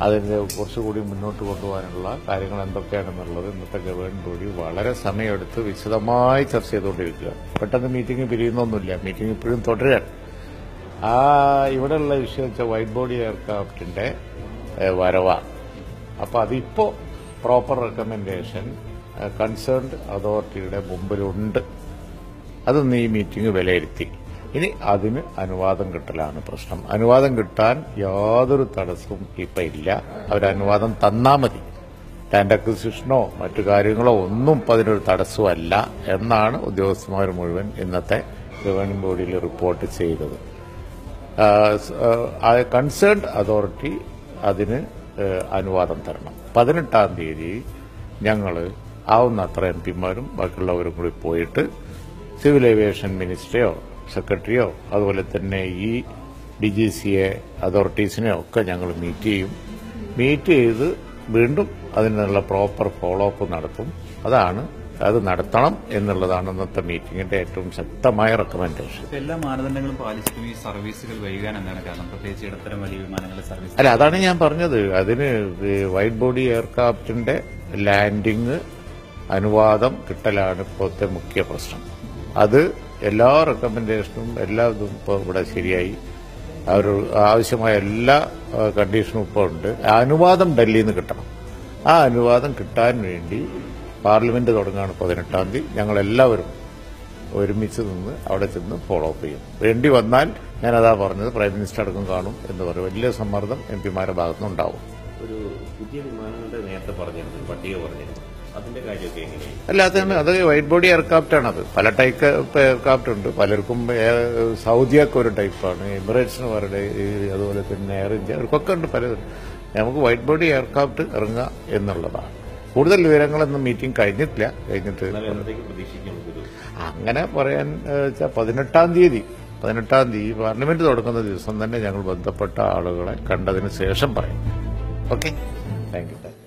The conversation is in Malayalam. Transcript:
അതിൻ്റെ കുറച്ചുകൂടി മുന്നോട്ട് കൊണ്ടുപോകാനുള്ള കാര്യങ്ങൾ എന്തൊക്കെയാണെന്നുള്ളത് ഇന്നത്തെ ഗവൺമെന്റ് ബോഡി വളരെ സമയമെടുത്ത് വിശദമായി ചർച്ച ചെയ്തുകൊണ്ടിരിക്കുക പെട്ടെന്ന് മീറ്റിംഗ് പിരിയുന്നൊന്നുമില്ല മീറ്റിംഗ് ഇപ്പോഴും തുടരുകയാണ് ആ ഇവിടെയുള്ള വിഷയം വെച്ചാൽ വൈറ്റ് ബോഡി എയർക്രാഫ്റ്റിന്റെ ഏഹ്, വരവാണ് അപ്പോൾ അതിപ്പോൾ പ്രോപ്പർ റെക്കമെൻഡേഷൻ കൺസേൺഡ് അതോറിറ്റിയുടെ മുമ്പിലുണ്ട് അതൊന്ന് ഈ മീറ്റിംഗ് വിലയിരുത്തി ഇനി അതിന് അനുവാദം കിട്ടലാണ് പ്രശ്നം അനുവാദം കിട്ടാൻ യാതൊരു തടസ്സവും ഇപ്പം ഇല്ല അവർ അനുവാദം തന്നാ മതി ലാൻഡ് അക്വിസിഷനോ മറ്റു കാര്യങ്ങളോ ഒന്നും ഇപ്പം അതിനൊരു തടസ്സമല്ല എന്നാണ് ഉദ്യോഗസ്ഥന്മാർ മുഴുവൻ ഇന്നത്തെ ഗവൺമെന്റ് ബോഡിയിൽ റിപ്പോർട്ട് ചെയ്തത് കൺസേൺഡ് അതോറിറ്റി അതിന് ഏഹ്, അനുവാദം തരണം പതിനെട്ടാം തീയതി ഞങ്ങൾ ആവുന്നത്ര എം പിമാരും ബാക്കിയുള്ളവരും കൂടി പോയിട്ട് സിവിൽ ഏവിയേഷൻ മിനിസ്റ്ററെയോ സെക്രട്ടറിയോ അതുപോലെ തന്നെ ഈ ഡി ജി സി എ അതോറിറ്റീസിനെയോ ഒക്കെ ഞങ്ങൾ മീറ്റ് ചെയ്യും മീറ്റ് ചെയ്ത് വീണ്ടും അതിനുള്ള പ്രോപ്പർ ഫോളോ അപ്പ് നടത്തും അതാണ് അത് നടത്തണം എന്നുള്ളതാണ് ഇന്നത്തെ മീറ്റിംഗിന്റെ ഏറ്റവും ശക്തമായ റെക്കമെൻഡേഷൻ ഇപ്പൊ എല്ലാ മാനദണ്ഡങ്ങളും പാലിച്ചിട്ടും ഈ സർവീസുകൾ വൈകാൻ എന്താണ് കാരണം പ്രത്യേകിച്ച് ഇടത്തരം വലിയ വിമാനങ്ങളുടെ സർവീസ് അല്ല അതാണ് ഞാൻ പറഞ്ഞത് അതിന് ഈ വൈറ്റ് ബോഡി എയർക്രാഫ്റ്റിന്റെ ലാൻഡിങ് അനുവാദം കിട്ടലാണ് ഇപ്പോഴത്തെ മുഖ്യ പ്രശ്നം അത് എല്ലാ റെക്കമെൻഡേഷനും എല്ലാ ഇതും ഇപ്പോൾ ഇവിടെ ശരിയായി അവർ ആവശ്യമായ എല്ലാ ആ, കണ്ടീഷനും ഇപ്പോൾ ഉണ്ട് ആ അനുവാദം ഡൽഹിയിൽ നിന്ന് കിട്ടണം ആ അനുവാദം കിട്ടാൻ വേണ്ടി പാർലമെന്റ് തുടങ്ങുകയാണ് പതിനെട്ടാം തീയതി ഞങ്ങളെല്ലാവരും ഒരുമിച്ച് നിന്ന് അവിടെ ചെന്ന് ഫോളോ അപ്പ് ചെയ്യും വേണ്ടി വന്നാൽ ഞാനതാ പറഞ്ഞത് പ്രൈം മിനിസ്റ്റർ അടക്കം കാണും എന്ന് പറയും വലിയ സമ്മർദ്ദം എം പിമാരുടെ ഭാഗത്തുനിന്നുണ്ടാവും ഒരു പുതിയ വിമാനങ്ങളുടെ നേരത്തെ പറഞ്ഞിരുന്നു ഒരു പട്ടിക പറഞ്ഞിരുന്നു അതിന്റെ കാര്യമൊക്കെ എങ്ങനെയാണ് അല്ലാത്തതാണ് അത് വൈറ്റ് ബോഡി എയർക്രാഫ്റ്റ് ആണ് അത് പല ടൈപ്പ് എയർക്രാഫ്റ്റ് ഉണ്ട് പലർക്കും എയർ- സൗദിയൊക്കെ ഒരു ടൈപ്പാണ് എമിറേറ്റ്സിന് വേറെ ടൈ- ഈ അതുപോലെ തന്നെ എയർ ഇന്ത്യ അവർക്കൊക്കെ ഉണ്ട് പലതും നമുക്ക് വൈറ്റ് ബോഡി എയർക്രാഫ്റ്റ് ഇറങ്ങുക എന്നുള്ളതാണ് കൂടുതൽ വിവരങ്ങളൊന്നും മീറ്റിംഗ് കഴിഞ്ഞിട്ടില്ല കഴിഞ്ഞിട്ട് എന്നാൽ എന്നത്തേക്ക് പ്രതീക്ഷിക്കാം നമുക്കൊരു അങ്ങനെ പറയാൻ ഏഹ്, വെച്ചാൽ പതിനെട്ടാം തീയതി പതിനെട്ടാം തീയതി പാർലമെന്റ് തുടങ്ങുന്ന ദിവസം തന്നെ ഞങ്ങൾ ബന്ധപ്പെട്ട ആളുകളെ കണ്ടതിന് ശേഷം പറയും ഓക്കെ താങ്ക് യു